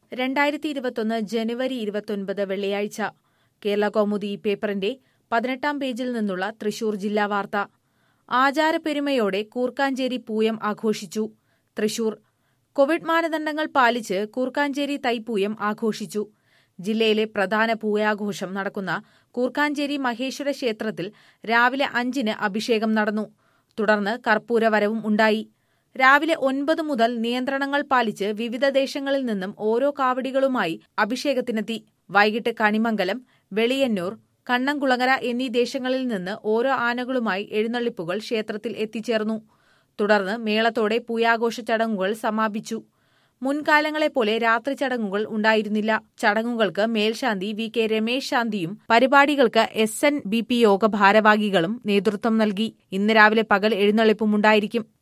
രണ്ടായിരത്തി ഇരുപത്തൊന്ന് ജനുവരി ഇരുപത്തൊൻപത് വെള്ളിയാഴ്ച കേരള കൗമുദി പേപ്പറിന്റെ പതിനെട്ടാം പേജിൽ നിന്നുള്ള തൃശൂർ ജില്ലാ വാർത്ത ആചാരപ്പെരുമയോടെ കൂർക്കാഞ്ചേരി പൂയം ആഘോഷിച്ചു തൃശൂർ കോവിഡ് മാനദണ്ഡങ്ങൾ പാലിച്ച് കൂർക്കാഞ്ചേരി തൈപ്പൂയം ആഘോഷിച്ചു ജില്ലയിലെ പ്രധാന പൂയാഘോഷം നടക്കുന്ന കൂർക്കാഞ്ചേരി മഹേശ്വര ക്ഷേത്രത്തിൽ രാവിലെ അഞ്ചിന് അഭിഷേകം നടന്നു തുടർന്ന് കർപ്പൂരവരവും ഉണ്ടായി രാവിലെ ഒൻപത് മുതൽ നിയന്ത്രണങ്ങൾ പാലിച്ച് വിവിധ ദേശങ്ങളിൽ നിന്നും ഓരോ കാവടികളുമായി അഭിഷേകത്തിനെത്തി വൈകിട്ട് കണിമംഗലം വെളിയന്നൂർ കണ്ണംകുളങ്ങര എന്നീ ദേശങ്ങളിൽ നിന്ന് ഓരോ ആനകളുമായി എഴുന്നള്ളിപ്പുകൾ ക്ഷേത്രത്തിൽ എത്തിച്ചേർന്നു തുടർന്ന് മേളത്തോടെ പൂയാഘോഷ ചടങ്ങുകൾ സമാപിച്ചു മുൻകാലങ്ങളെപ്പോലെ രാത്രി ചടങ്ങുകൾ ഉണ്ടായിരുന്നില്ല ചടങ്ങുകൾക്ക് മേൽശാന്തി വി കെ രമേശ് ശാന്തിയും പരിപാടികൾക്ക് എസ് എൻ ബി പി യോഗ ഭാരവാഹികളും നേതൃത്വം നൽകി ഇന്ന് രാവിലെ പകൽ എഴുന്നള്ളിപ്പുമുണ്ടായിരിക്കും